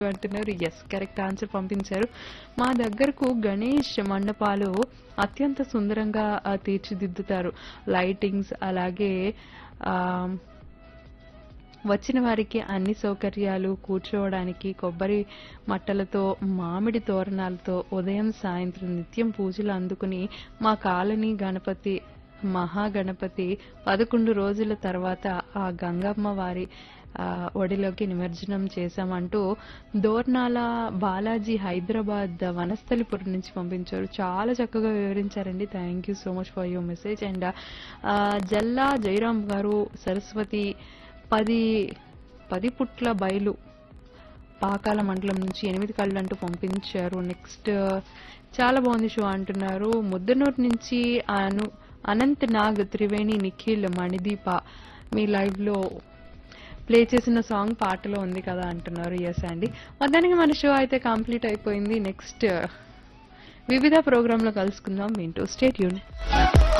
అంటున్నారు yes correct answer పంపించారు మా దగ్గరకు గణేష్ మండపాలు అత్యంత సుందరంగా ఆ, తీర్చిదిద్దుతారు లైటింగ్స్ అలాగే ఆ, వచ్చిన వారికి అన్ని సౌకర్యాలు కూర్చోవడానికి కొబ్బరి మట్టలతో మామిడి తోరణాలతో ఉదయం సాయంత్రం నిత్యం పూజలు అందుకుని మా కాలనీ గణపతి మహాగణపతి పదకొండు రోజుల తర్వాత ఆ గంగమ్మ వారి ఆ, ఒడిలోకి నిమజ్జనం చేశామంటూ దోర్నాల బాలాజీ హైదరాబాద్ వనస్థలిపురం నుంచి పంపించారు చాలా చక్కగా వివరించారండి thank you so much for your message and Jalla Jayaram గారు సరస్వతి పది పది పుట్ల బయలు పాకాల మండలం నుంచి ఎనిమిది కళ్ళు అంటూ పంపించారు నెక్స్ట్ చాలా బాగుంది షో అంటున్నారు ముద్దనూరు నుంచి అను అనంత్ నాగ్ త్రివేణి నిఖిల్ మణిదీప మీ లైవ్ లో ప్లే చేసిన సాంగ్ పాటలో ఉంది కదా అంటున్నారు ఎస్ అండి మొత్తానికి మన షో అయితే కంప్లీట్ అయిపోయింది నెక్స్ట్ వివిధ ప్రోగ్రామ్ లో కలుసుకుందాం వింటూ స్టేట్ యూన్